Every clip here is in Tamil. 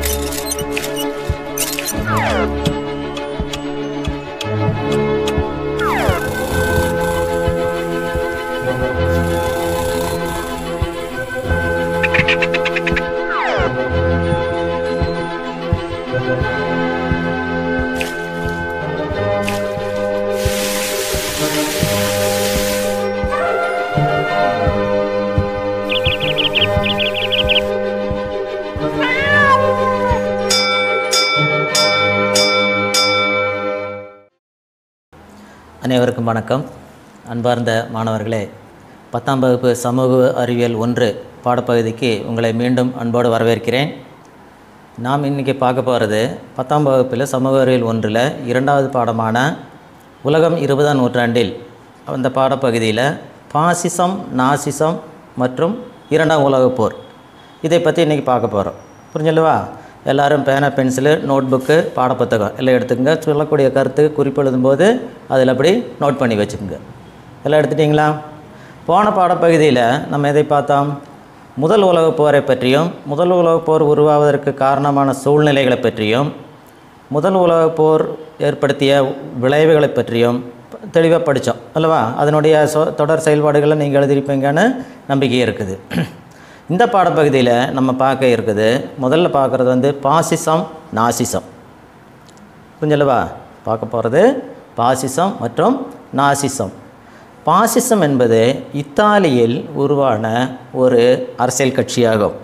அனைவருக்கும் வணக்கம் அன்பார்ந்த மாணவர்களே பத்தாம் வகுப்பு சமூக அறிவியல் ஒன்று பாடப்பகுதிக்கு உங்களை மீண்டும் அன்போடு வரவேற்கிறேன் நாம் இன்றைக்கி பார்க்க போகிறது பத்தாம் வகுப்பில் சமூக அறிவியல் ஒன்றில் இரண்டாவது பாடமான உலகம் இருபதாம் நூற்றாண்டில் அந்த பாடப்பகுதியில் பாசிசம் நாசிசம் மற்றும் இரண்டாம் உலகப் போர் இதை பற்றி இன்றைக்கி பார்க்க போகிறோம் புரிஞ்சல்லவா எல்லாரும் பேனா பென்சிலு நோட்புக்கு பாடப்புத்தகம் எல்லாம் எடுத்துக்கங்க சொல்லக்கூடிய கருத்து குறிப்பெழுதும் போது அதில் அப்படி நோட் பண்ணி வச்சுக்கோங்க எல்லாம் எடுத்துட்டிங்களா போன பாடப்பகுதியில் நம்ம எதை பார்த்தோம் முதல் உலகப் போரை பற்றியும் முதல் உலகப் போர் உருவாவதற்கு காரணமான சூழ்நிலைகளை பற்றியும் முதல் உலகப் போர் ஏற்படுத்திய விளைவுகளை பற்றியும் தெளிவாக படித்தோம் அல்லவா அதனுடைய சொ தொடர் செயல்பாடுகளை நீங்கள் எழுதியிருப்பீங்கன்னு நம்பிக்கை இருக்குது இந்த பாடப்பகுதியில் நம்ம பார்க்க இருக்குது முதல்ல பார்க்குறது வந்து பாசிசம் நாசிசம் புரிஞ்சல்லவா பார்க்க போகிறது பாசிசம் மற்றும் நாசிசம் பாசிசம் என்பது இத்தாலியில் உருவான ஒரு அரசியல் கட்சியாகும்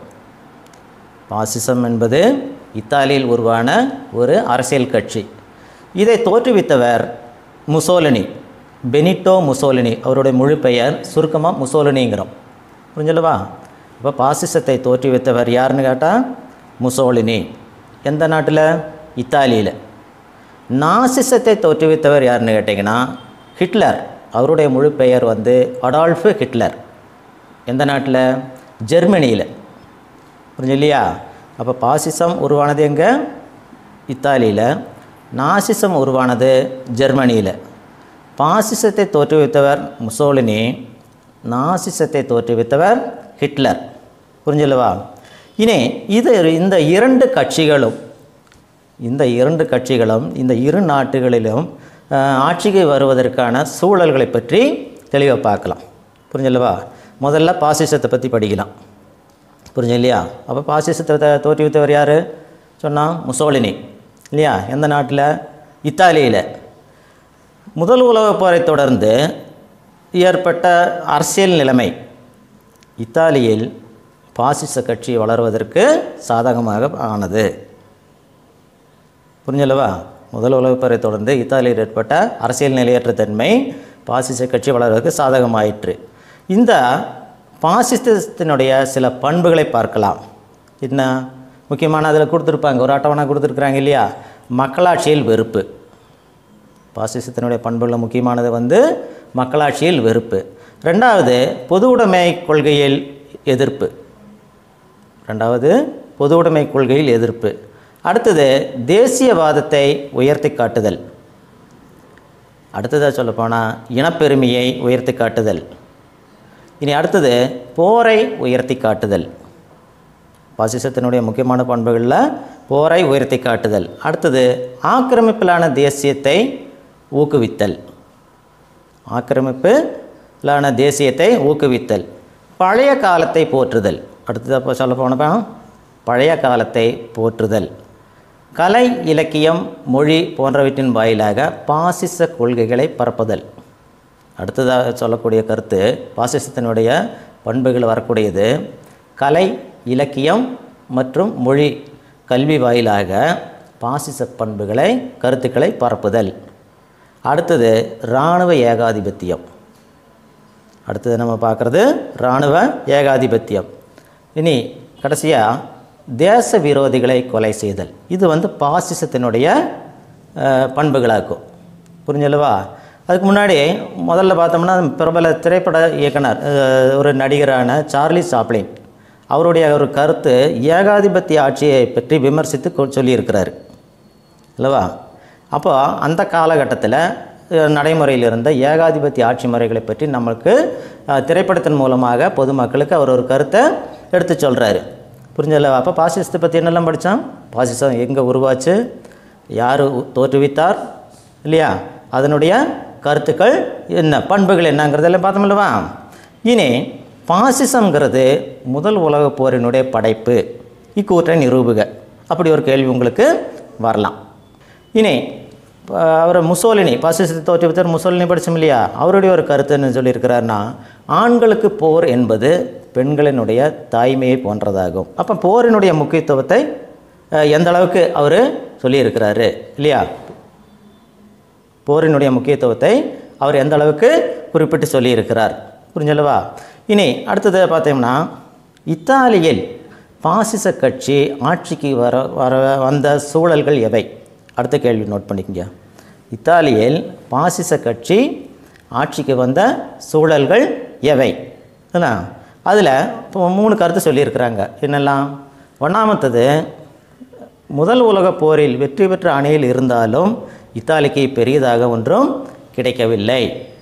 பாசிசம் என்பது இத்தாலியில் உருவான ஒரு அரசியல் கட்சி இதை தோற்றுவித்தவர் முசோலினி பெனிட்டோ முசோலினி அவருடைய முழு பெயர் சுருக்கமாக முசோலினிங்கிறோம் புரிஞ்சலவா இப்போ பாசிசத்தை தோற்றுவித்தவர் யாருன்னு கேட்டால் முசோலினி எந்த நாட்டில் இத்தாலியில் நாசிசத்தை தோற்றுவித்தவர் யாருன்னு கேட்டிங்கன்னா ஹிட்லர் அவருடைய முழு பெயர் வந்து அடால்ஃபு ஹிட்லர் எந்த நாட்டில் ஜெர்மனியில் புரிஞ்சு இல்லையா அப்போ பாசிசம் உருவானது எங்கே இத்தாலியில் நாசிசம் உருவானது ஜெர்மனியில் பாசிசத்தை தோற்றுவித்தவர் முசோலினி நாசிசத்தை தோற்றுவித்தவர் ஹிட்லர் புரிஞ்சல்லவா இனி இது இந்த இரண்டு கட்சிகளும் இந்த இரண்டு கட்சிகளும் இந்த இரு நாட்டுகளிலும் அஹ், ஆட்சிக்கு வருவதற்கான சூழல்களை பற்றி தெளிவாக பார்க்கலாம் புரிஞ்சல்லவா முதல்ல பாசிசத்தை பற்றி படிக்கலாம் புரிஞ்சு இல்லையா அப்போ பாசிசத்தை த- தோற்றுவித்தவர் யார் சொன்னால் முசோலினி இல்லையா எந்த நாட்டில் இத்தாலியில் முதல் உலகப் போரை தொடர்ந்து ஏற்பட்ட அரசியல் நிலைமை இத்தாலியில் பாசிச கட்சி வளர்வதற்கு சாதகமாக ஆனது புரிஞ்சல்லவா முதல் உலகப் போரை தொடர்ந்து இத்தாலியில் ஏற்பட்ட அரசியல் நிலையற்ற தன்மை பாசிச கட்சி வளர்வதற்கு சாதகமாயிற்று இந்த பாசிசத்தினுடைய சில பண்புகளை பார்க்கலாம் என்ன முக்கியமான அதில் கொடுத்துருப்பாங்க ஒரு அட்டவணை கொடுத்துருக்குறாங்க இல்லையா மக்களாட்சியில் வெறுப்பு பாசிசத்தினுடைய பண்புகளில் முக்கியமானது வந்து மக்களாட்சியில் வெறுப்பு ரெண்டாவது பொது உடைமை கொள்கையில் எதிர்ப்பு ரெண்டாவது பொது உடைமை கொள்கையில் எதிர்ப்பு அடுத்தது தேசியவாதத்தை உயர்த்தி காட்டுதல் அடுத்ததாக சொல்லப்போனால் இனப்பெருமையை உயர்த்தி காட்டுதல் இனி அடுத்தது போரை உயர்த்தி காட்டுதல் பாசிசத்தினுடைய முக்கியமான பண்புகளில் போரை உயர்த்தி காட்டுதல் அடுத்தது ஆக்கிரமிப்பிலான தேசியத்தை ஊக்குவித்தல் ஆக்கிரமிப்பிலான தேசியத்தை ஊக்குவித்தல் பழைய காலத்தை போற்றுதல் அடுத்தது அப்போ சொல்ல போனப்போ பழைய காலத்தை போற்றுதல் கலை இலக்கியம் மொழி போன்றவற்றின் வாயிலாக பாசிச கொள்கைகளை பரப்புதல் அடுத்ததாக சொல்லக்கூடிய கருத்து பாசிசத்தினுடைய பண்புகள் வரக்கூடியது கலை இலக்கியம் மற்றும் மொழி கல்வி வாயிலாக பாசிச பண்புகளை கருத்துக்களை பரப்புதல் அடுத்தது இராணுவ ஏகாதிபத்தியம் அடுத்தது நம்ம பார்க்குறது இராணுவ ஏகாதிபத்தியம் இனி கடைசியாக தேச விரோதிகளை கொலை செய்தல் இது வந்து பாசிசத்தினுடைய அஹ், பண்புகளாக்கும் புரிஞ்சல்லவா அதுக்கு முன்னாடி முதல்ல பார்த்தோம்னா பிரபல திரைப்பட இயக்குனர் அஹ், ஒரு நடிகரான சார்லி சாப்ளின் அவருடைய ஒரு கருத்து ஏகாதிபத்திய ஆட்சியை பற்றி விமர்சித்து கொ- சொல்லியிருக்கிறாரு அல்லவா அப்போ அந்த காலகட்டத்தில் அஹ், நடைமுறையில் இருந்த ஏகாதிபத்திய ஆட்சி முறைகளை பற்றி நம்மளுக்கு அஹ், திரைப்படத்தின் மூலமாக பொதுமக்களுக்கு அவர் ஒரு கருத்தை எடுத்து சொல்கிறாரு புரிஞ்சல அப்போ பாசிசத்தை பற்றி என்னெல்லாம் படித்தான் பாசிசம் எங்கே உருவாச்சு யார் தோற்றுவித்தார் இல்லையா அதனுடைய கருத்துக்கள் என்ன பண்புகள் என்னங்கிறதெல்லாம் பார்த்தோம்லவா இனி பாசிசம்ங்கிறது முதல் உலகப் போரினுடைய படைப்பு இக்கூற்றை நிரூபுக அப்படி ஒரு கேள்வி உங்களுக்கு வரலாம் இனி ப- அவர் முசோலினி பாசிசத்தை தோற்றுவித்தார் முசோலினி படிச்சோம் இல்லையா அவருடைய ஒரு கருத்து என்ன சொல்லியிருக்கிறாருன்னா ஆண்களுக்கு போர் என்பது பெண்களினுடைய தாய்மையை போன்றதாகும் அப்போ போரினுடைய முக்கியத்துவத்தை அஹ், எந்த அளவுக்கு அவர் சொல்லியிருக்கிறாரு இல்லையா போரினுடைய முக்கியத்துவத்தை அவர் எந்த அளவுக்கு குறிப்பிட்டு சொல்லியிருக்கிறார் புரிஞ்சல்லவா இனி அடுத்தது பார்த்தோம்னா இத்தாலியில் பாசிச கட்சி ஆட்சிக்கு வர வர வந்த சூழல்கள் எவை அடுத்த கேள்வி நோட் பண்ணிக்கங்க இத்தாலியில் பாசிச கட்சி ஆட்சிக்கு வந்த சூழல்கள் எவை என்ன அதில் இப்போ மூணு கருத்து சொல்லியிருக்கிறாங்க என்னெல்லாம் ஒன்றாமத்தது முதல் உலகப் போரில் வெற்றி பெற்ற அணியில் இருந்தாலும் இத்தாலிக்கு பெரியதாக ஒன்றும் கிடைக்கவில்லை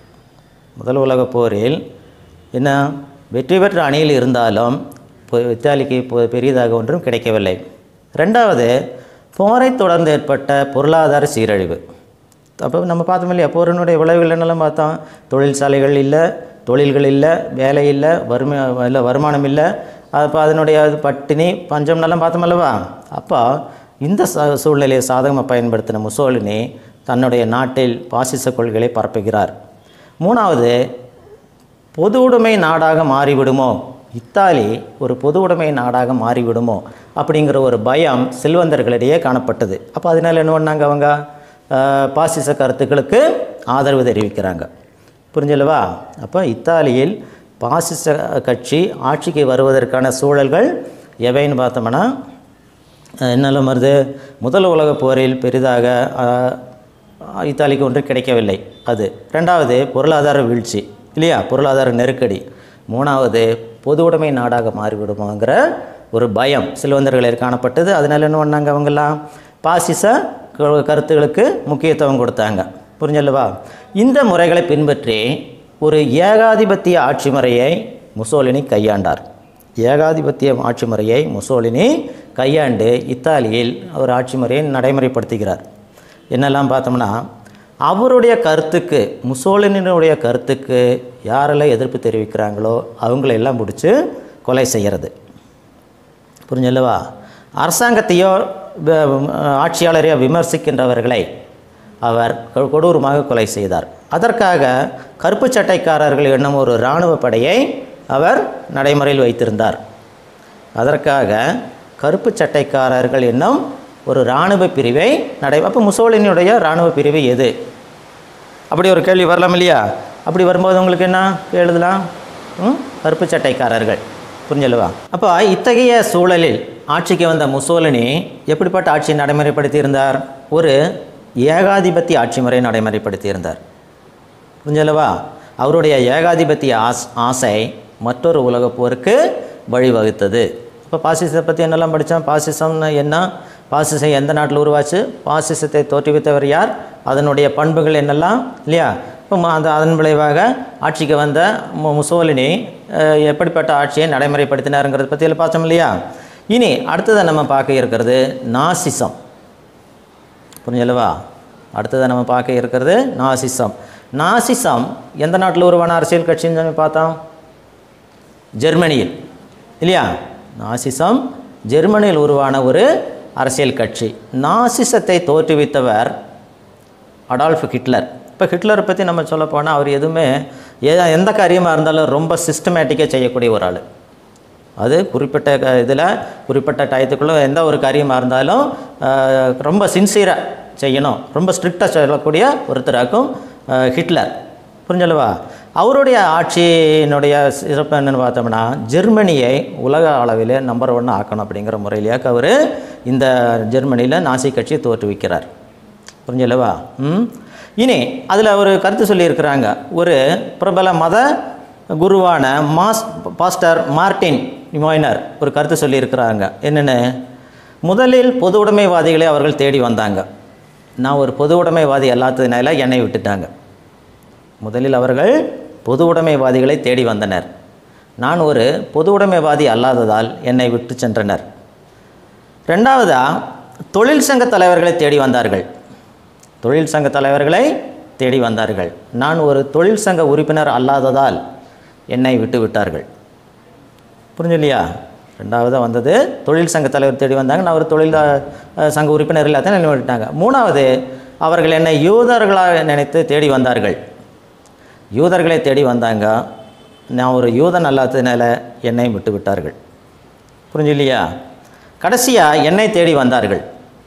முதல் உலகப் போரில் என்ன வெற்றி பெற்ற அணியில் இருந்தாலும் இப்போ இத்தாலிக்கு இப்போ பெரியதாக ஒன்றும் கிடைக்கவில்லை ரெண்டாவது போரை தொடர்ந்து ஏற்பட்ட பொருளாதார சீரழிவு அப்போ நம்ம பார்த்தோம் இல்லையா போரினுடைய விளைவுகள் என்னெல்லாம் பார்த்தோம் தொழிற்சாலைகள் இல்லை தொழில்கள் இல்லை வேலை இல்லை வறுமை இல்லை வருமானம் இல்லை அப்போ அதனுடைய அது பட்டினி பஞ்சம்னெல்லாம் பார்த்தோம் அல்லவா அப்போ இந்த ச சூழ்நிலையை சாதகமாக பயன்படுத்தின முசோலினி தன்னுடைய நாட்டில் பாசிச கொள்கைகளை பரப்புகிறார் மூணாவது பொது உடைமை நாடாக மாறிவிடுமோ இத்தாலி ஒரு பொது உடைமை நாடாக மாறிவிடுமோ அப்படிங்கிற ஒரு பயம் செல்வந்தர்களிடையே காணப்பட்டது அப்போ அதனால என்ன பண்ணாங்க அவங்க ஆஹ், பாசிச கருத்துக்களுக்கு ஆதரவு தெரிவிக்கிறாங்க புரிஞ்சலவா அப்போ இத்தாலியில் பாசிச கட்சி ஆட்சிக்கு வருவதற்கான சூழல்கள் எவைன்னு பார்த்தோம்னா அஹ், என்னெல்லாம் வருது முதல் உலகப் போரில் பெரிதாக ஆஹ், இத்தாலிக்கு ஒன்று கிடைக்கவில்லை அது ரெண்டாவது பொருளாதார வீழ்ச்சி இல்லையா பொருளாதார நெருக்கடி மூணாவது பொது உடைமை நாடாக மாறிவிடுமோங்கிற ஒரு பயம் செல்வந்தர்களில் காணப்பட்டது அதனால என்ன பண்ணாங்க அவங்கெல்லாம் பாசிச க- கருத்துகளுக்கு முக்கியத்துவம் கொடுத்தாங்க புரிஞ்சல்லவா இந்த முறைகளை பின்பற்றி ஒரு ஏகாதிபத்திய ஆட்சி முறையை முசோலினி கையாண்டார் ஏகாதிபத்திய ஆட்சி முறையை முசோலினி கையாண்டு இத்தாலியில் ஒரு ஆட்சி முறையை நடைமுறைப்படுத்துகிறார் என்னெல்லாம் பார்த்தோம்னா அவருடைய கருத்துக்கு முசோலினினுடைய கருத்துக்கு யாரெல்லாம் எதிர்ப்பு தெரிவிக்கிறாங்களோ அவங்களெல்லாம் பிடிச்சி கொலை செய்கிறது புரிஞ்சல்லவா அரசாங்கத்தையோ வ- ஆட்சியாளரையோ விமர்சிக்கின்றவர்களை அவர் கொ- கொடூரமாக கொலை செய்தார் அதற்காக கருப்பு சட்டைக்காரர்கள் என்னும் ஒரு இராணுவ படையை அவர் நடைமுறையில் வைத்திருந்தார் அதற்காக கருப்பு சட்டைக்காரர்கள் என்னும் ஒரு இராணுவ பிரிவை நடை அப்போ முசோலினியுடைய இராணுவ பிரிவு எது அப்படி ஒரு கேள்வி வரலாம் இல்லையா அப்படி வரும்போது உங்களுக்கு என்ன எழுதலாம் ம்? கருப்பு சட்டைக்காரர்கள் புரிஞ்சலவா அப்போ இத்தகைய சூழலில் ஆட்சிக்கு வந்த முசோலினி எப்படிப்பட்ட ஆட்சியை நடைமுறைப்படுத்தியிருந்தார் ஒரு ஏகாதிபத்திய ஆட்சி முறையை நடைமுறைப்படுத்தியிருந்தார் புரிஞ்சலவா அவருடைய ஏகாதிபத்திய ஆஸ் ஆசை மற்றொரு உலகப் போருக்கு வழிவகுத்தது இப்போ பாசிசத்தை பற்றி என்னெல்லாம் படித்தோம் பாசிசம்னு என்ன பாசிசம் எந்த நாட்டில் உருவாச்சு பாசிசத்தை தோற்றுவித்தவர் யார் அதனுடைய பண்புகள் என்னெல்லாம் இல்லையா இப்போ ம- அந்த அதன் விளைவாக ஆட்சிக்கு வந்த மு- முசோலினி அஹ், எப்படிப்பட்ட ஆட்சியை நடைமுறைப்படுத்தினாருங்கிறத பற்றி எல்லாம் பார்த்தோம் இல்லையா இனி அடுத்ததை நம்ம பார்க்க இருக்கிறது நாசிசம் புரிஞ்சல்லவா அடுத்ததை நம்ம பார்க்க இருக்கிறது நாசிசம் நாசிசம் எந்த நாட்டில் உருவான அரசியல் கட்சின்னு சொல்லி பார்த்தோம் ஜெர்மனியில் இல்லையா நாசிசம் ஜெர்மனியில் உருவான ஒரு அரசியல் கட்சி நாசிசத்தை தோற்றுவித்தவர் அடால்ஃப் ஹிட்லர் இப்போ ஹிட்லரை பற்றி நம்ம சொல்ல போனால் அவர் எதுவுமே எ- எந்த காரியமாக இருந்தாலும் ரொம்ப சிஸ்டமேட்டிக்காக செய்யக்கூடிய ஒரு ஆள் அது குறிப்பிட்ட இதில் குறிப்பிட்ட டயத்துக்குள்ளே எந்த ஒரு காரியமாக இருந்தாலும் ஆஹ், ரொம்ப சின்சியராக செய்யணும் ரொம்ப ஸ்ட்ரிக்டாக சொல்லக்கூடிய ஒருத்தராக்கும் ஆஹ், ஹிட்லர் புரிஞ்சலவா அவருடைய ஆட்சியினுடைய சிறப்பு என்னென்னு பார்த்தோம்னா ஜெர்மனியை உலக அளவில் நம்பர் ஒன் ஆக்கணும் அப்படிங்கிற முறையிலேயே அவர் இந்த ஜெர்மனியில் நாசி கட்சியை தோற்றுவிக்கிறார் புரிஞ்சலவா ம் இனி அதில் ஒரு கருத்து சொல்லியிருக்கிறாங்க ஒரு பிரபல மத குருவான மாஸ் பாஸ்டர் மார்ட்டின் மோய்னர் ஒரு கருத்து சொல்லியிருக்கிறாங்க என்னென்னு முதலில் பொது உடைமைவாதிகளை அவர்கள் தேடி வந்தாங்க நான் ஒரு பொது உடைமைவாதி அல்லாததுனால என்னை விட்டுட்டாங்க முதலில் அவர்கள் பொது உடைமைவாதிகளை தேடி வந்தனர் நான் ஒரு பொது உடைமைவாதி அல்லாததால் என்னை விட்டு சென்றனர் ரெண்டாவதாக தொழில் சங்க தலைவர்களை தேடி வந்தார்கள் தொழில் சங்க தலைவர்களை தேடி வந்தார்கள் நான் ஒரு தொழில் சங்க உறுப்பினர் அல்லாததால் என்னை விட்டு விட்டார்கள் புரிஞ்சலையா ரெண்டாவது வந்தது தொழில் சங்க தலைவர் தேடி வந்தாங்க நான் ஒரு தொழில் அஹ், சங்க உறுப்பினர் இல்லாத என்னை விட்டாங்க மூணாவது அவர்கள் என்னை யூதர்களாக நினைத்து தேடி வந்தார்கள் யூதர்களை தேடி வந்தாங்க நான் ஒரு யூதன் அல்லாததுனால என்னை விட்டு விட்டார்கள் புரிஞ்சலையா கடைசியாக என்னை தேடி வந்தார்கள்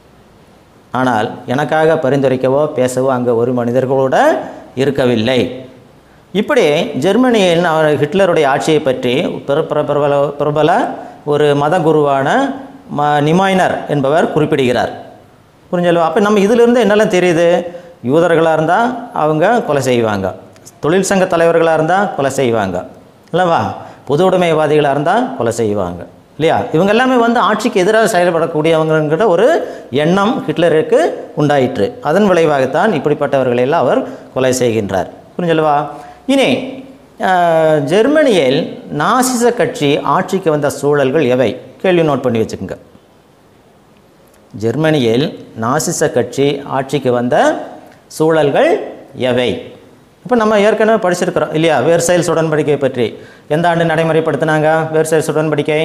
ஆனால் எனக்காக பரிந்துரைக்கவோ பேசவோ அங்கே ஒரு மனிதர்களோட இருக்கவில்லை இப்படி ஜெர்மனியில் அவர் ஹிட்லருடைய ஆட்சியை பற்றி பிர- பிர- பிரபல பிரபல ஒரு மத குருவான ம நிமாய்னர் என்பவர் குறிப்பிடுகிறார் புரிஞ்சல்வா அப்போ நம்ம இதிலிருந்து என்னெல்லாம் தெரியுது யூதர்களாக இருந்தால் அவங்க கொலை செய்வாங்க தொழில் சங்க தலைவர்களாக இருந்தால் கொலை செய்வாங்க இல்லைவா பொது உடைமைவாதிகளாக இருந்தால் கொலை செய்வாங்க இல்லையா இவங்க எல்லாமே வந்து ஆட்சிக்கு எதிராக செயல்படக்கூடியவங்கிற ஒரு எண்ணம் ஹிட்லருக்கு உண்டாயிற்று அதன் விளைவாகத்தான் இப்படிப்பட்டவர்களை எல்லாம் அவர் கொலை செய்கின்றார் புரிஞ்சல்வா இனி அஹ், ஜெர்மனியில் நாசிச கட்சி ஆட்சிக்கு வந்த சூழல்கள் எவை கேள்வி நோட் பண்ணி வச்சுக்கோங்க ஜெர்மனியில் நாசிச கட்சி ஆட்சிக்கு வந்த சூழல்கள் எவை இப்போ நம்ம ஏற்கனவே படிச்சிருக்கிறோம் இல்லையா வேர்சைல்ஸ் உடன்படிக்கை பற்றி எந்த ஆண்டு நடைமுறைப்படுத்தினாங்க வேர்சைல்ஸ் உடன்படிக்கை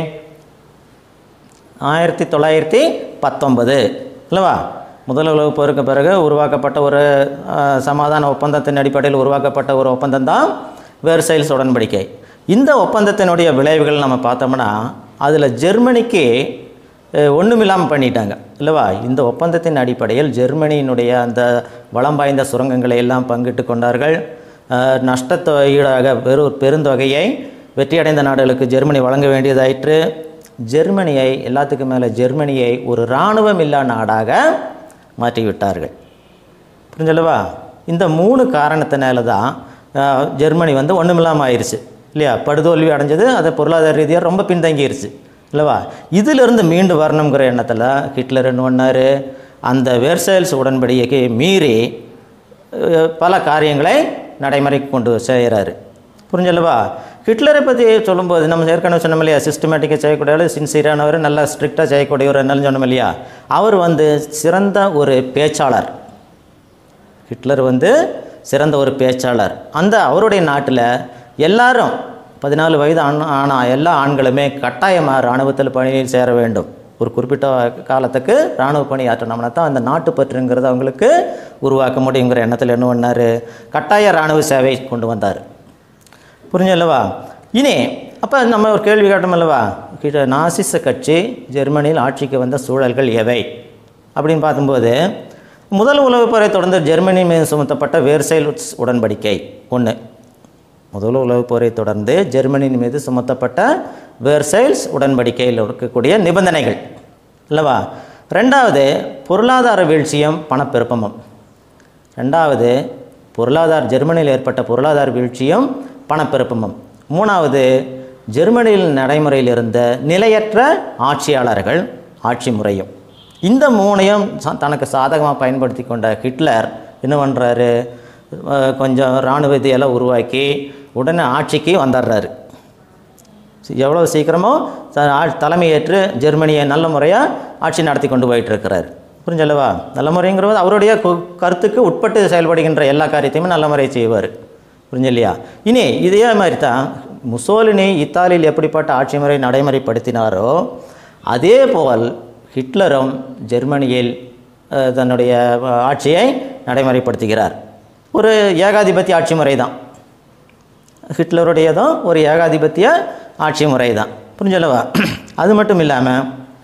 ஆயிரத்தி தொள்ளாயிரத்தி பத்தொன்பது இல்லவா முதல் உலகப் போருக்கு பிறகு உருவாக்கப்பட்ட ஒரு அஹ், சமாதான ஒப்பந்தத்தின் அடிப்படையில் உருவாக்கப்பட்ட ஒரு ஒப்பந்தம் தான் வேர்சைல்ஸ் உடன்படிக்கை இந்த ஒப்பந்தத்தினுடைய விளைவுகள் நம்ம பார்த்தோம்னா அதில் ஜெர்மனிக்கு ஒன்றுமில்லாமல் பண்ணிட்டாங்க இல்லவா இந்த ஒப்பந்தத்தின் அடிப்படையில் ஜெர்மனியினுடைய அந்த வளம் வாய்ந்த சுரங்கங்களை எல்லாம் பங்கிட்டு கொண்டார்கள் அஹ், நஷ்டத்தொ ஈடாக பெரு பெருந்தொகையை வெற்றியடைந்த நாடுகளுக்கு ஜெர்மனி வழங்க வேண்டியதாயிற்று ஜெர்மனியை எல்லாத்துக்கும் மேலே ஜெர்மனியை ஒரு இராணுவம் இல்லா நாடாக மாற்றிவிட்டார்கள் புரிஞ்சல்லவா இந்த மூணு காரணத்தினால தான் அஹ், ஜெர்மனி வந்து ஒன்றுமில்லாமல் ஆயிடுச்சு இல்லையா படுதோல்வி அடைஞ்சது அது பொருளாதார ரீதியாக ரொம்ப பின்தங்கிருச்சு இல்லவா இதிலிருந்து மீண்டு வரணுங்கிற எண்ணத்தில் ஹிட்லர் என்ன பண்ணார் அந்த வேர்சைல்ஸ் உடன்படிக்கைக்கு மீறி அஹ், பல காரியங்களை நடைமுறைக்கு கொண்டு செய்கிறாரு புரிஞ்சல்லவா ஹிட்லரை பற்றி சொல்லும்போது நம்ம ஏற்கனவே சொன்னோம் இல்லையா சிஸ்டமேட்டிக்காக செய்யக்கூடியவர் சின்சியரானவர் நல்லா ஸ்ட்ரிக்டாக செய்யக்கூடியவர் என்னன்னு சொன்னோம் இல்லையா அவர் வந்து சிறந்த ஒரு பேச்சாளர் ஹிட்லர் வந்து சிறந்த ஒரு பேச்சாளர் அந்த அவருடைய நாட்டில் எல்லாரும் பதினாலு வயது ஆண் ஆன எல்லா ஆண்களுமே கட்டாயமாக இராணுவத்தில் பணியில் சேர வேண்டும் ஒரு குறிப்பிட்ட காலத்துக்கு இராணுவ பணி ஆற்றினோம்னா தான் அந்த நாட்டுப்பற்றுங்கிறது அவங்களுக்கு உருவாக்க முடியுங்கிற எண்ணத்தில் என்ன பண்ணார் கட்டாய இராணுவ சேவை கொண்டு வந்தார் புரிஞ்சல்லவா இனி அப்போ நம்ம ஒரு கேள்வி கேட்டோம் அல்லவா கிட்ட நாசிச கட்சி ஜெர்மனியில் ஆட்சிக்கு வந்த சூழல்கள் எவை அப்படின்னு பார்க்கும்போது முதல் உலகப் போரை தொடர்ந்து ஜெர்மனி மீது சுமத்தப்பட்ட வேர்சைல்ஸ் உடன்படிக்கை ஒன்று முதல் உலகப் போரை தொடர்ந்து ஜெர்மனியின் மீது சுமத்தப்பட்ட வேர்சைல்ஸ் உடன்படிக்கையில் இருக்கக்கூடிய நிபந்தனைகள் அல்லவா ரெண்டாவது பொருளாதார வீழ்ச்சியும் பணப்பெருப்பமும் ரெண்டாவது பொருளாதார ஜெர்மனியில் ஏற்பட்ட பொருளாதார வீழ்ச்சியும் பணப்பெருப்பமும் மூணாவது ஜெர்மனியில் நடைமுறையில் இருந்த நிலையற்ற ஆட்சியாளர்கள் ஆட்சி முறையும் இந்த மூணையும் ச- தனக்கு சாதகமாக பயன்படுத்தி கொண்ட ஹிட்லர் என்ன பண்ணுறாரு கொஞ்சம் இராணுவத்தையெல்லாம் உருவாக்கி உடனே ஆட்சிக்கு வந்துடுறாரு எவ்வளோ சீக்கிரமோ த- ஆ- தலைமையேற்று ஜெர்மனியை நல்ல முறையாக ஆட்சி நடத்தி கொண்டு போயிட்டு இருக்கிறார் புரிஞ்சல்லவா நல்ல முறைங்கிறது அவருடைய கு- கருத்துக்கு உட்பட்டு செயல்படுகின்ற எல்லா காரியத்தையுமே நல்ல முறையை செய்வார் புரிஞ்சலையா இனி இதே மாதிரி தான் முசோலினி இத்தாலியில் எப்படிப்பட்ட ஆட்சி முறை நடைமுறைப்படுத்தினாரோ அதே போல் ஹிட்லரும் ஜெர்மனியில் அஹ், தன்னுடைய அஹ், ஆட்சியை நடைமுறைப்படுத்துகிறார் ஒரு ஏகாதிபத்திய ஆட்சி முறை தான் ஹிட்லருடையதும் ஒரு ஏகாதிபத்திய ஆட்சி முறை தான் புரிஞ்சலவா அது மட்டும் இல்லாமல்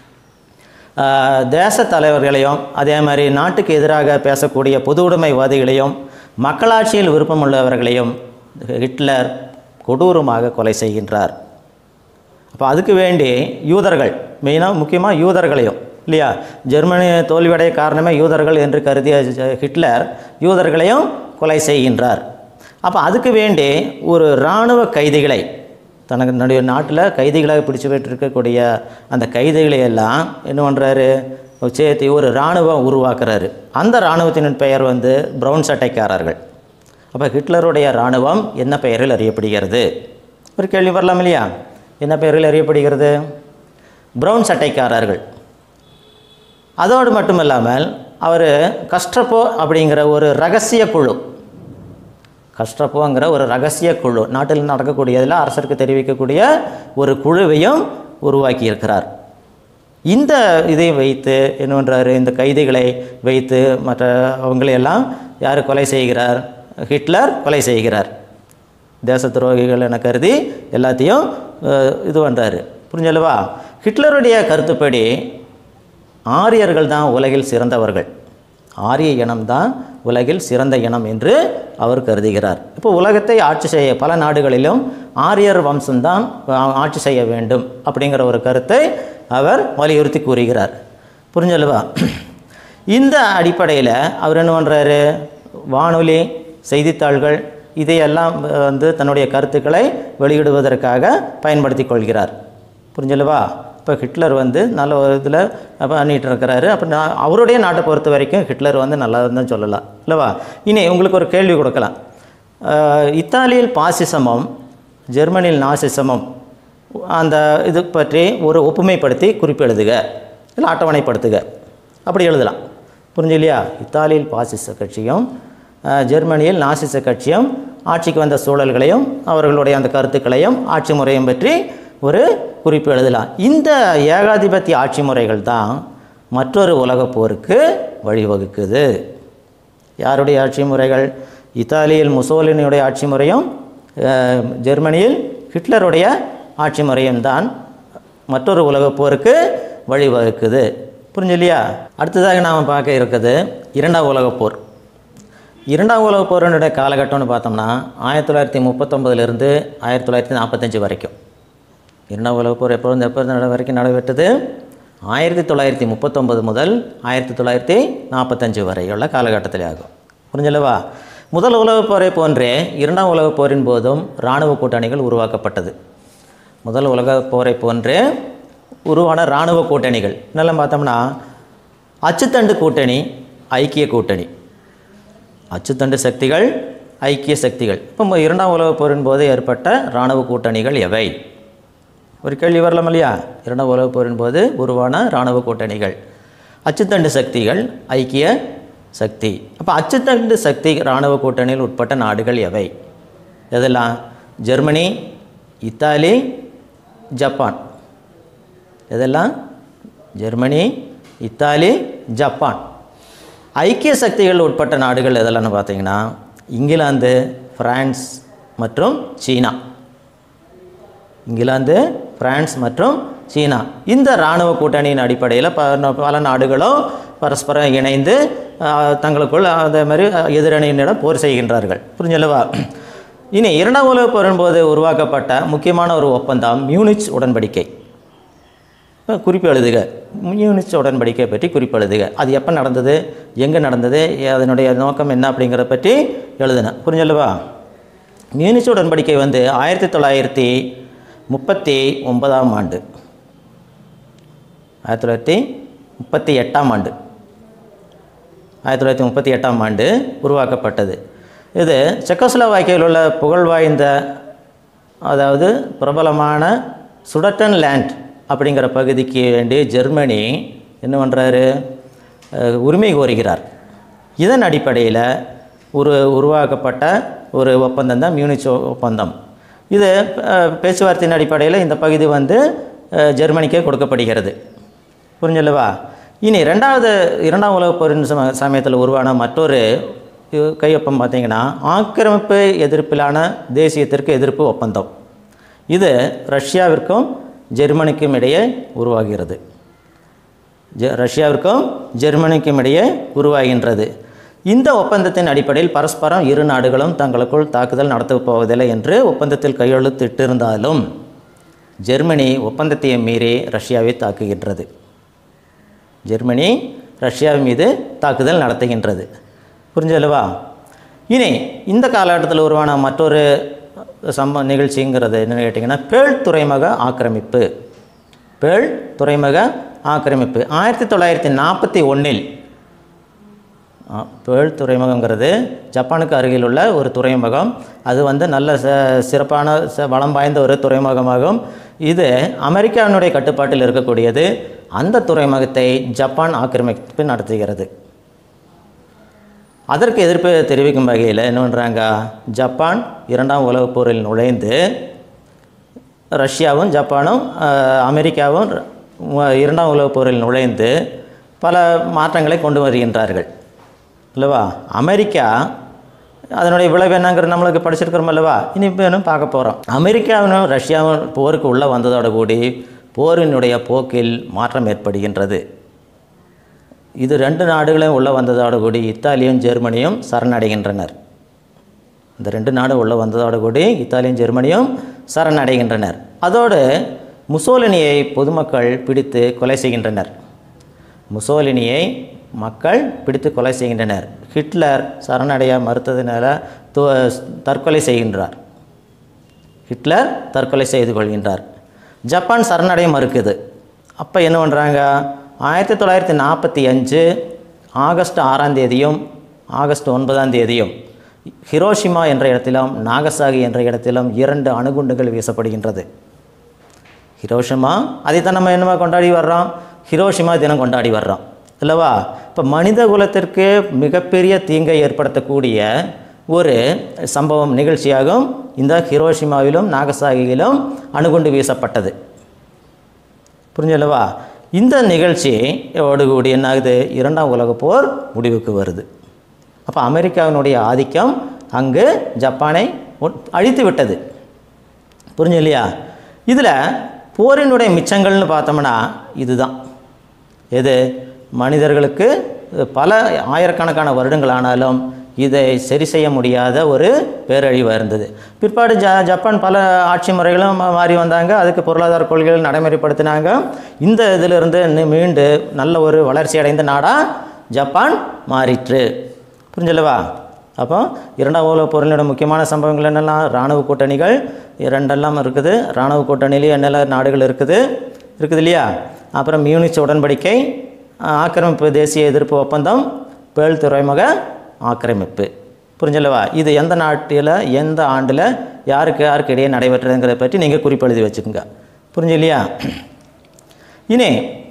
தேச தலைவர்களையும் அதே மாதிரி நாட்டுக்கு எதிராக பேசக்கூடிய பொது உடைமைவாதிகளையும் மக்களாட்சியில் விருப்பமுள்ளவர்களையும் ஹிட்லர் கொடூரமாக கொலை செய்கின்றார் அப்போ அதுக்கு வேண்டி யூதர்கள் மெயினாக முக்கியமாக யூதர்களையும் இல்லையா ஜெர்மனி தோல்வியடைய காரணமே யூதர்கள் என்று கருதிய ஜ- ஹிட்லர் யூதர்களையும் கொலை செய்கின்றார் அப்போ அதுக்கு வேண்டி ஒரு இராணுவ கைதிகளை தனக்கு நம்முடைய நாட்டில் கைதிகளாக பிடிச்சு போயிட்டு இருக்கக்கூடிய அந்த கைதிகளை எல்லாம் என்ன பண்ணுறாரு சேர்த்து ஒரு இராணுவம் உருவாக்குறாரு அந்த இராணுவத்தின் பெயர் வந்து பிரவுன் சட்டைக்காரர்கள் அப்போ ஹிட்லருடைய இராணுவம் என்ன பெயரில் அறியப்படுகிறது ஒரு கேள்வி வரலாம் இல்லையா என்ன பெயரில் அறியப்படுகிறது பிரவுன் சட்டைக்காரர்கள் அதோடு மட்டும் இல்லாமல் அவர் கஷ்டப்போ அப்படிங்கிற ஒரு ரகசிய குழு கஷ்டப்போங்கிற ஒரு ரகசிய குழு நாட்டில் நடக்கக்கூடியதில் அரசருக்கு தெரிவிக்கக்கூடிய ஒரு குழுவையும் உருவாக்கி இருக்கிறார் இந்த இதை வைத்து என்ன பண்ணுறாரு இந்த கைதிகளை வைத்து மற்ற அவங்களையெல்லாம் யார் கொலை செய்கிறார் ஹிட்லர் கொலை செய்கிறார் தேச துரோகிகள் என கருதி எல்லாத்தையும் அஹ், இது பண்ணுறாரு புரிஞ்சல்லவா ஹிட்லருடைய கருத்துப்படி ஆரியர்கள் தான் உலகில் சிறந்தவர்கள் ஆரிய இனம் தான் உலகில் சிறந்த இனம் என்று அவர் கருதுகிறார் இப்போ உலகத்தை ஆட்சி செய்ய பல நாடுகளிலும் ஆரியர் வம்சம்தான் ஆ- ஆட்சி செய்ய வேண்டும் அப்படிங்கிற ஒரு கருத்தை அவர் வலியுறுத்தி கூறுகிறார் புரிஞ்சல்லவா இந்த அடிப்படையில் அவர் என்ன பண்ணுறாரு வானொலி செய்தித்தாள்கள் இதையெல்லாம் வந்து தன்னுடைய கருத்துக்களை வெளியிடுவதற்காக பயன்படுத்தி கொள்கிறார் புரிஞ்சல்லவா இப்போ ஹிட்லர் வந்து நல்ல ஒரு இதில் பண்ணிகிட்டு இருக்கிறாரு அப்போ நான் அவருடைய நாட்டை பொறுத்த வரைக்கும் ஹிட்லர் வந்து நல்லா தான் சொல்லலாம் இல்லைவா இனி உங்களுக்கு ஒரு கேள்வி கொடுக்கலாம் அஹ், இத்தாலியில் பாசிசமும் ஜெர்மனியில் நாசிசமும் அந்த இது பற்றி ஒரு ஒப்புமைப்படுத்தி குறிப்பு எழுதுக இல்லை அட்டவணைப்படுத்துக அப்படி எழுதலாம் புரிஞ்சு இல்லையா இத்தாலியில் பாசிச கட்சியும் அஹ், ஜெர்மனியில் நாசிச கட்சியும் ஆட்சிக்கு வந்த சூழல்களையும் அவர்களுடைய அந்த கருத்துக்களையும் ஆட்சி முறையும் பற்றி ஒரு குறிப்பு எழுதலாம் இந்த ஏகாதிபத்திய ஆட்சி முறைகள் தான் மற்றொரு உலகப் போருக்கு வழிவகுக்குது யாருடைய ஆட்சி முறைகள் இத்தாலியில் முசோலினியுடைய ஆட்சி முறையும் அஹ், ஜெர்மனியில் ஹிட்லருடைய ஆட்சி முறையும் தான் மற்றொரு உலகப் போருக்கு வழிவகுக்குது புரிஞ்சு இல்லையா அடுத்ததாக நாம் பார்க்க இருக்குது இரண்டாம் உலகப் போர் இரண்டாம் உலகப் போரினுடைய காலகட்டம்னு பார்த்தோம்னா ஆயிரத்தி தொள்ளாயிரத்தி முப்பத்தொம்பதுலேருந்து ஆயிரத்தி தொள்ளாயிரத்தி நாற்பத்தஞ்சு வரைக்கும் இரண்டாம் உலகப் போர் எப்பொழுது எப்போ நட வரைக்கும் நடைபெற்றது ஆயிரத்தி தொள்ளாயிரத்தி முப்பத்தொம்பது முதல் ஆயிரத்தி தொள்ளாயிரத்தி நாற்பத்தஞ்சு வரையுள்ள காலகட்டத்தில் ஆகும் புரிஞ்சல்லவா முதல் உலகப் போரை போன்றே இரண்டாம் உலகப் போரின் போதும் இராணுவ கூட்டணிகள் உருவாக்கப்பட்டது முதல் உலகப் போரை போன்றே உருவான இராணுவ கூட்டணிகள் என்னெல்லாம் பார்த்தோம்னா அச்சுத்தண்டு கூட்டணி ஐக்கிய கூட்டணி அச்சுத்தண்டு சக்திகள் ஐக்கிய சக்திகள் இப்போ இரண்டாம் உலகப் போரின் போது ஏற்பட்ட இராணுவ கூட்டணிகள் எவை ஒரு கேள்வி வரலாம் இல்லையா இரண்டாம் உலகப் போரின் போது உருவான இராணுவ கூட்டணிகள் அச்சுத்தண்டு சக்திகள் ஐக்கிய சக்தி அப்போ அச்சுத்தண்டு சக்தி இராணுவ கூட்டணியில் உட்பட்ட நாடுகள் எவை எதெல்லாம் ஜெர்மனி இத்தாலி ஜப்பான் எதெல்லாம் ஜெர்மனி இத்தாலி ஜப்பான் ஐக்கிய சக்திகள் உட்பட்ட நாடுகள் எதெல்லாம்னு பார்த்தீங்கன்னா இங்கிலாந்து பிரான்ஸ் மற்றும் சீனா இங்கிலாந்து பிரான்ஸ் மற்றும் சீனா இந்த இராணுவ கூட்டணியின் அடிப்படையில் ப பல நாடுகளும் பரஸ்பரம் இணைந்து ஆஹ், தங்களுக்குள் அதே மாதிரி எதிரணியினிடம் போர் செய்கின்றார்கள் புரிஞ்சல்லவா இனி இரண்டாம் உலகப் போரின் போது உருவாக்கப்பட்ட முக்கியமான ஒரு ஒப்பந்தம் மியூனிச் உடன்படிக்கை குறிப்பு எழுதுக மியூனிச் உடன்படிக்கை பற்றி குறிப்பு எழுதுக அது எப்போ நடந்தது எங்கே நடந்தது அதனுடைய நோக்கம் என்ன அப்படிங்கிறத பற்றி எழுதுனேன் புரிஞ்சல்லவா மியூனிச் உடன்படிக்கை வந்து ஆயிரத்தி தொள்ளாயிரத்தி முப்பத்தி ஒன்பதாம் ஆண்டு ஆயிரத்தி தொள்ளாயிரத்தி முப்பத்தி எட்டாம் ஆண்டு ஆயிரத்தி தொள்ளாயிரத்தி முப்பத்தி எட்டாம் ஆண்டு உருவாக்கப்பட்டது இது செக்கோஸ்லோவாக்கியில் உள்ள புகழ் வாய்ந்த அதாவது பிரபலமான சுடட்டன் லேண்ட் அப்படிங்கிற பகுதிக்கு வேண்டி ஜெர்மனி என்ன பண்ணுறாரு உரிமை கோருகிறார் இதன் அடிப்படையில் ஒரு உருவாக்கப்பட்ட ஒரு ஒப்பந்தம் தான் மியூனிச் ஒ- ஒப்பந்தம் இது அஹ், பேச்சுவார்த்தையின் அடிப்படையில் இந்த பகுதி வந்து அஹ், ஜெர்மனிக்கே கொடுக்கப்படுகிறது புரிஞ்சல்லவா இனி ரெண்டாவது இரண்டாம் உலகப் போரின் சம சமயத்தில் உருவான மற்றொரு இ- கையொப்பம் பார்த்தீங்கன்னா ஆக்கிரமிப்பு எதிர்ப்பிலான தேசியத்திற்கு எதிர்ப்பு ஒப்பந்தம் இது ரஷ்யாவிற்கும் ஜெர்மனிக்கும் இடையே உருவாகிறது ஜெ ரஷ்யாவிற்கும் ஜெர்மனிக்கும் இடையே உருவாகின்றது இந்த ஒப்பந்தத்தின் அடிப்படையில் பரஸ்பரம் இரு நாடுகளும் தங்களுக்குள் தாக்குதல் நடத்தப் போவதில்லை என்று ஒப்பந்தத்தில் கையெழுத்திட்டிருந்தாலும் ஜெர்மனி ஒப்பந்தத்தை மீறி ரஷ்யாவை தாக்குகின்றது ஜெர்மனி ரஷ்யா மீது தாக்குதல் நடத்துகின்றது புரிஞ்சல்லவா இனி இந்த காலகட்டத்தில் உருவான மற்றொரு சம்ப நிகழ்ச்சிங்கிறது என்னன்னு கேட்டிங்கன்னா பேள் துறைமுக ஆக்கிரமிப்பு பேள் துறைமுக ஆக்கிரமிப்பு ஆயிரத்தி தொள்ளாயிரத்தி நாற்பத்தி ஒன்றில் பேள் துறைமுகங்கிறது ஜப்பானுக்கு அருகில் உள்ள ஒரு துறைமுகம் அது வந்து நல்ல ச சிறப்பான ச வளம் வாய்ந்த ஒரு துறைமுகமாகும் இது அமெரிக்காவினுடைய கட்டுப்பாட்டில் இருக்கக்கூடியது அந்த துறைமுகத்தை ஜப்பான் ஆக்கிரமிப்பு நடத்துகிறது அதற்கு எதிர்ப்பு தெரிவிக்கும் வகையில் என்ன பண்ணுறாங்க ஜப்பான் இரண்டாம் உலகப் போரில் நுழைந்து ரஷ்யாவும் ஜப்பானும் அஹ், அமெரிக்காவும் ர- இரண்டாம் உலகப் போரில் நுழைந்து பல மாற்றங்களை கொண்டு வருகின்றார்கள் அல்லவா அமெரிக்கா அதனுடைய விளைவு என்னங்கிறது நம்மளுக்கு படிச்சிருக்கிறோம் அல்லவா இனி வேணும் பார்க்க போகிறோம் அமெரிக்காவும் ரஷ்யாவும் போருக்கு உள்ளே வந்ததோட கூடி போரினுடைய போக்கில் மாற்றம் ஏற்படுகின்றது இது ரெண்டு நாடுகளும் உள்ளே வந்ததோடு கூடி இத்தாலியும் ஜெர்மனியும் சரணடைகின்றனர் இந்த ரெண்டு நாடும் உள்ளே வந்ததோடு கூடி இத்தாலியும் ஜெர்மனியும் சரணடைகின்றனர் அதோடு முசோலினியை பொதுமக்கள் பிடித்து கொலை செய்கின்றனர் முசோலினியை மக்கள் பிடித்து கொலை செய்கின்றனர் ஹிட்லர் சரணடைய மறுத்ததினால து தற்கொலை செய்கின்றார் ஹிட்லர் தற்கொலை செய்து கொள்கின்றார் ஜப்பான் சரணடைய மறுக்குது அப்போ என்ன பண்ணுறாங்க ஆயிரத்தி தொள்ளாயிரத்தி நாற்பத்தி அஞ்சு ஆகஸ்ட் ஆறாம் தேதியும் ஆகஸ்ட் ஒன்பதாம் தேதியும் ஹிரோஷிமா என்ற இடத்திலும் நாகசாகி என்ற இடத்திலும் இரண்டு அணுகுண்டுகள் வீசப்படுகின்றது ஹிரோஷிமா அதைத்தான் நம்ம என்னமா கொண்டாடி வர்றோம் ஹிரோஷிமா தினம் கொண்டாடி வர்றோம் இல்லவா இப்போ மனித குலத்திற்கு மிகப்பெரிய தீங்கை ஏற்படுத்தக்கூடிய ஒரு சம்பவம் நிகழ்ச்சியாகும் இந்த ஹிரோஷிமாவிலும் நாகசாகியிலும் அணுகுண்டு வீசப்பட்டது புரிஞ்சல்லவா இந்த நிகழ்ச்சியோடு கூடி என்ன ஆகுது இரண்டாம் உலகப் போர் முடிவுக்கு வருது அப்போ அமெரிக்காவினுடைய ஆதிக்கம் அங்கு ஜப்பானை ஒ- அழித்து விட்டது புரிஞ்சு இல்லையா இதில் போரினுடைய மிச்சங்கள்னு பார்த்தோம்னா இதுதான் எது மனிதர்களுக்கு பல ஆயிரக்கணக்கான வருடங்கள் ஆனாலும் இதை சரி செய்ய முடியாத ஒரு பேரழிவாக இருந்தது பிற்பாடு ஜ ஜப்பான் பல ஆட்சி முறைகளும் மா- மாறி வந்தாங்க அதுக்கு பொருளாதார கொள்கைகள் நடைமுறைப்படுத்தினாங்க இந்த இதிலிருந்து இன்னும் மீண்டு நல்ல ஒரு வளர்ச்சி அடைந்த நாடாக ஜப்பான் மாறிற்று புரிஞ்சல்லவா அப்போ இரண்டாம் உலகப் போரினோட முக்கியமான சம்பவங்கள் என்னெல்லாம் இராணுவ கூட்டணிகள் இரண்டெல்லாம் இருக்குது இராணுவ கூட்டணியிலேயே என்னெல்லாம் நாடுகள் இருக்குது இருக்குது இல்லையா அப்புறம் மியூனிச் உடன்படிக்கை ஆ- ஆக்கிரமிப்பு தேசிய எதிர்ப்பு ஒப்பந்தம் பேள் துறைமுக ஆக்கிரமிப்பு புரிஞ்சல்லவா இது எந்த நாட்டில் எந்த ஆண்டில் யாருக்கு யாருக்கு இடையே நடைபெற்றதுங்கிறத பற்றி நீங்கள் குறிப்பெழுதி வச்சுக்கோங்க புரிஞ்சு இல்லையா இனி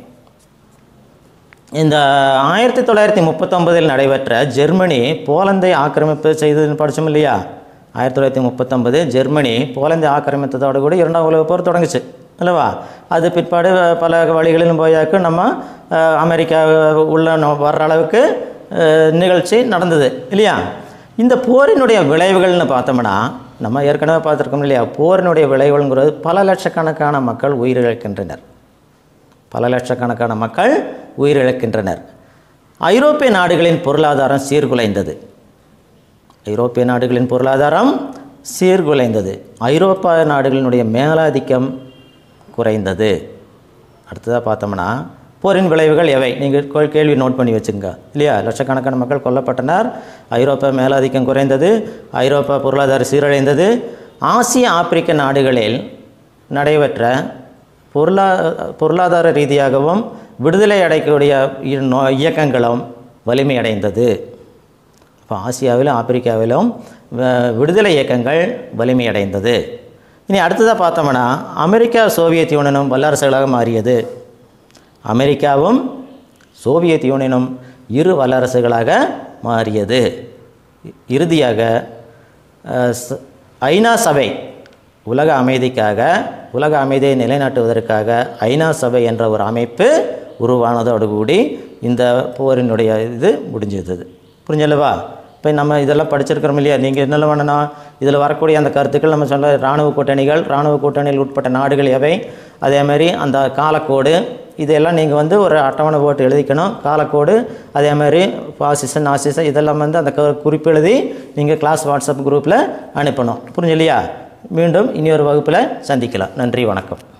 இந்த ஆயிரத்தி தொள்ளாயிரத்தி முப்பத்தொன்பதில் நடைபெற்ற ஜெர்மனி போலந்தை ஆக்கிரமிப்பு செய்ததுன்னு படித்தோம் இல்லையா ஆயிரத்தி தொள்ளாயிரத்தி முப்பத்தொன்பது ஜெர்மனி போலந்தை ஆக்கிரமித்ததோடு கூட இரண்டாம் உலகப் போர் தொடங்குச்சு அல்லவா அது பிற்பாடு பல வழிகளிலும் போயாக்கு நம்ம அஹ், அமெரிக்கா உள்ள நோ- வர்ற அளவுக்கு அஹ், நிகழ்ச்சி நடந்தது இல்லையா இந்த போரினுடைய விளைவுகள்னு பார்த்தோம்னா நம்ம ஏற்கனவே பார்த்துருக்கோம் இல்லையா போரினுடைய விளைவுகள்ங்கிறது பல லட்சக்கணக்கான மக்கள் உயிரிழக்கின்றனர் பல லட்சக்கணக்கான மக்கள் உயிரிழக்கின்றனர் ஐரோப்பிய நாடுகளின் பொருளாதாரம் சீர்குலைந்தது ஐரோப்பிய நாடுகளின் பொருளாதாரம் சீர்குலைந்தது ஐரோப்பா நாடுகளினுடைய மேலாதிக்கம் குறைந்தது அடுத்ததாக பார்த்தோம்னா போரின் விளைவுகள் எவை நீங்கள் கேள்வி நோட் பண்ணி வச்சுங்க இல்லையா லட்சக்கணக்கான மக்கள் கொல்லப்பட்டனர் ஐரோப்பா மேலாதிக்கம் குறைந்தது ஐரோப்பா பொருளாதார சீரழிந்தது ஆசிய ஆப்பிரிக்க நாடுகளில் நடைபெற்ற பொருளா பொருளாதார ரீதியாகவும் விடுதலை அடையக்கூடிய இ- நோ- இயக்கங்களும் வலிமையடைந்தது இப்போ ஆசியாவிலும் ஆப்பிரிக்காவிலும் வ- விடுதலை இயக்கங்கள் வலிமையடைந்தது இனி அடுத்ததாக பார்த்தோம்னா அமெரிக்கா சோவியத் யூனியனும் வல்லரசுகளாக மாறியது அமெரிக்காவும் சோவியத் யூனியனும் இரு வல்லரசுகளாக மாறியது இ- இறுதியாக அஹ், ச- ஐநா சபை உலக அமைதிக்காக உலக அமைதியை நிலைநாட்டுவதற்காக ஐநா சபை என்ற ஒரு அமைப்பு உருவானதோடு கூடி இந்த போரினுடைய இது முடிஞ்சது புரிஞ்சல்லவா இப்போ நம்ம இதெல்லாம் படிச்சிருக்கிறோம் இல்லையா நீங்கள் என்னெல்லாம் பண்ணணும் இதில் வரக்கூடிய அந்த கருத்துக்கள் நம்ம சொல்ல இராணுவ கூட்டணிகள் இராணுவ கூட்டணியில் உட்பட்ட நாடுகள் எவை அதே மாதிரி அந்த காலக்கோடு இதெல்லாம் நீங்கள் வந்து ஒரு அட்டவணை போட்டு எழுதிக்கணும் காலக்கோடு அதே மாதிரி பாசிசம் நாசிசம் இதெல்லாம் வந்து அந்த கு- குறிப்பு எழுதி நீங்கள் கிளாஸ் வாட்ஸ்அப் குரூப்பில் அனுப்பணும் புரிஞ்சு இல்லையா மீண்டும் இனி ஒரு வகுப்பில் சந்திக்கலாம் நன்றி வணக்கம்